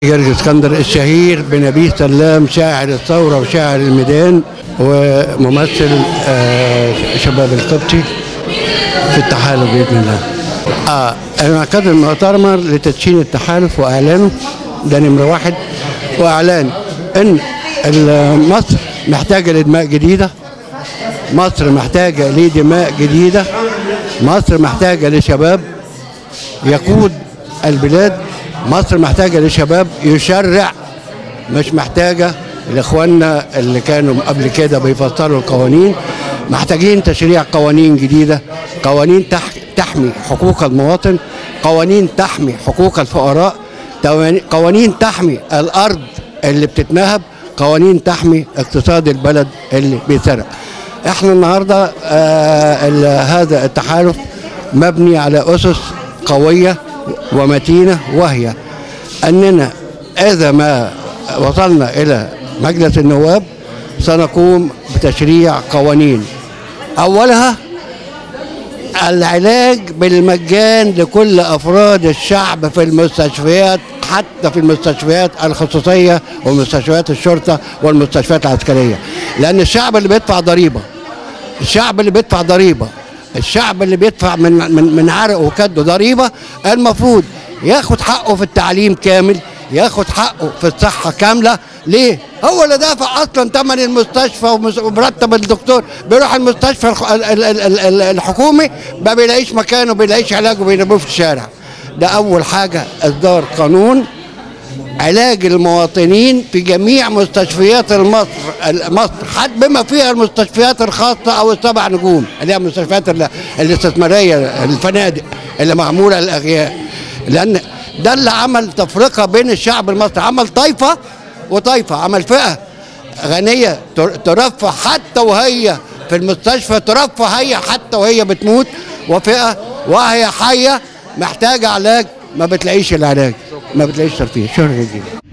جرج اسكندر الشهير بنبيه سلام شاعر الثورة وشاعر الميدان وممثل آه، شباب القبطي في التحالف بإذن الله آه انعقاد المؤتمر لتدشين التحالف وإعلانه ده نمرة واحد وإعلان إن ال- مصر محتاجة لدماء جديدة مصر محتاجة لدماء جديدة مصر محتاجة لشباب يقود البلاد مصر محتاجة لشباب يشرع مش محتاجة لإخواننا اللي كانوا قبل كده بيفصلوا القوانين محتاجين تشريع قوانين جديدة قوانين تح تحمي حقوق المواطن قوانين تحمي حقوق الفقراء تواني- قوانين تحمي الأرض اللي بتتنهب قوانين تحمي اقتصاد البلد اللي بيتسرق احنا النهارده آه ال- هذا التحالف مبني على اسس قويه ومتينه وهي اننا اذا ما وصلنا الى مجلس النواب سنقوم بتشريع قوانين اولها العلاج بالمجان لكل افراد الشعب في المستشفيات حتى في المستشفيات الخصوصيه ومستشفيات الشرطه والمستشفيات العسكريه لان الشعب اللي بيدفع ضريبه الشعب اللي بيدفع ضريبه الشعب اللي بيدفع من من من عرقه وكده ضريبه المفروض ياخد حقه في التعليم كامل ياخد حقه في الصحه كامله ليه؟ هو اللي دافع اصلا ثمن المستشفى ومس- ومرتب الدكتور بيروح المستشفى الخ- ال- ال- ال- ال- الحكومي ما بيلاقيش مكانه بيلاقيش علاجه بيرموه في الشارع ده اول حاجه اصدار قانون علاج المواطنين في جميع مستشفيات مصر مصر حتى بما فيها المستشفيات الخاصه او السبع نجوم اللي هي المستشفيات ال- الاستثماريه الفنادق اللي معموله للاغياء لان ده اللي عمل تفرقه بين الشعب المصري عمل طائفه وطائفه عمل فئه غنيه تر- ترفه حتى وهي في المستشفى ترفه هي حتى وهي بتموت وفئه وهي حيه محتاجه علاج ما بتلاقيش العلاج ما بتلاقيش ترفيه شكرا جزيلا